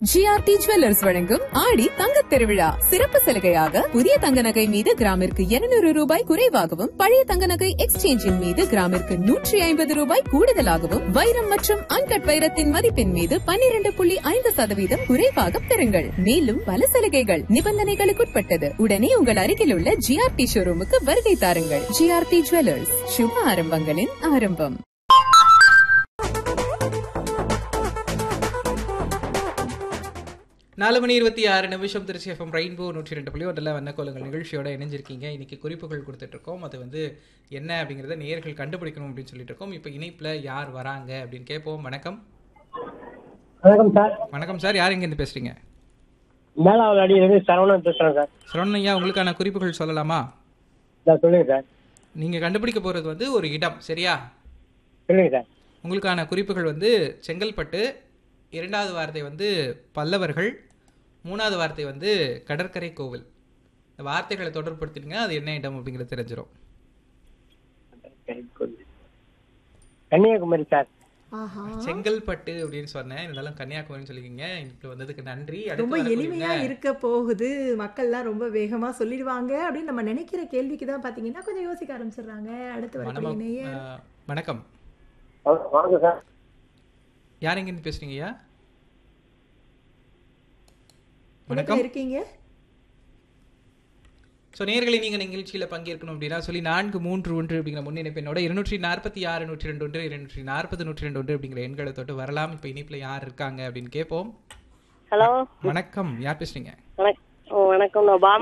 GRT jewellers வழங்கும் ஆடி தங்கத் திருவிழா சிறப்பு சலுகையாக புதிய தங்க நகை மீது கிராமிற்கு 200 ரூபாய் குறைவாகவும் பழைய தங்க நகை எக்ஸ்சேஞ்சின் மீது கிராமிற்கு நூற்றி ஐம்பது ரூபாய் கூடுதலாகவும் வைரம் மற்றும் அன்கட் வைரத்தின் மதிப்பின் மீது 12.5% புள்ளி ஐந்து சதவீதம் குறைவாக பெறுங்கள் மேலும் பல சலுகைகள் நிபந்தனைகளுக்குட்பட்டது உடனே உங்கள் அருகில் உள்ள ஜிஆர்டி ஷோரூமுக்கு வருகை தாருங்கள் ஜிஆர்டி ஜுவல்லர்ஸ் சுப ஆரம்பங்களின் ஆரம்பம் நாலு மணி இருபத்தி ஆறு நிமிஷம் திருச்சி எஃப்எம் ரெயின்போ நூற்றி ரெண்டு புள்ளி ஒன்றில் வண்ணக்கோலங்கள் நிகழ்ச்சியோட இணைஞ்சிருக்கீங்க இன்னைக்கு குறிப்புகள் கொடுத்துட்டு இருக்கோம் அது வந்து என்ன அப்படிங்கிறத நேர்கள் கண்டுபிடிக்கணும் அப்படின்னு சொல்லிட்டு இருக்கோம் இப்போ இணைப்பில் யார் வராங்க அப்படின்னு கேட்போம் வணக்கம் வணக்கம் சார் வணக்கம் சார் யார் இங்கேருந்து பேசுறீங்க மேலாவது அடியிலிருந்து சரவணன் பேசுறேன் சார் சரவணையா உங்களுக்கான குறிப்புகள் சொல்லலாமா சார் சொல்லுங்க சார் நீங்கள் கண்டுபிடிக்க போகிறது வந்து ஒரு இடம் சரியா சொல்லுங்க சார் உங்களுக்கான குறிப்புகள் வந்து செங்கல்பட்டு இரண்டாவது வார்த்தை வந்து பல்லவர்கள் மூணாவது வார்த்தை வந்து கடற்கரை கோவில் இந்த வார்த்தைகளை தொடர்படுத்தினீங்க அது என்ன இடம் அப்படிங்கிறது தெரிஞ்சிடும் கன்னியாகுமரி சார் ஆஹா செங்கல்பட்டு அப்படின்னு சொன்னேன் இருந்தாலும் கன்னியாகுமரின்னு சொல்லிக்கிங்க இப்போ வந்ததுக்கு நன்றி ரொம்ப அடுத்து எளிமையா வரக்கூடியவங்க- இருக்க போகுது மக்கள்லாம் ரொம்ப வேகமா சொல்லிடுவாங்க அப்படின்னு நம்ம நினைக்கிற கேள்விக்கு தான் பாத்தீங்கன்னா கொஞ்சம் யோசிக்க ஆரம்பிச்சிடுறாங்க அடுத்து மனம- வரக்கூடிய நேயர் ஆ, வணக்கம் வாங்க சார் யார் எங்கேருந்து பேசுறீங்க ஐயா இடத்துல வணக்கம் இருக்கீங்க ஸோ நேர்களை நீங்கள் நிகழ்ச்சியில் பங்கேற்கணும் அப்படின்னா சொல்லி நான்கு மூன்று ஒன்று அப்படிங்கிற முன்னிணைப்பினோட இருநூற்றி நாற்பத்தி ஆறு நூற்றி ரெண்டு ஒன்று இருநூற்றி நாற்பது நூற்றி ரெண்டு ஒன்று அப்படிங்கிற எண்களை தொட்டு வரலாம் இப்போ இனிப்பில் யார் இருக்காங்க அப்படின்னு கேட்போம் ஹலோ வணக்கம் யார் பேசுறீங்க வணக் ஓ வணக்கம் நான் பாமா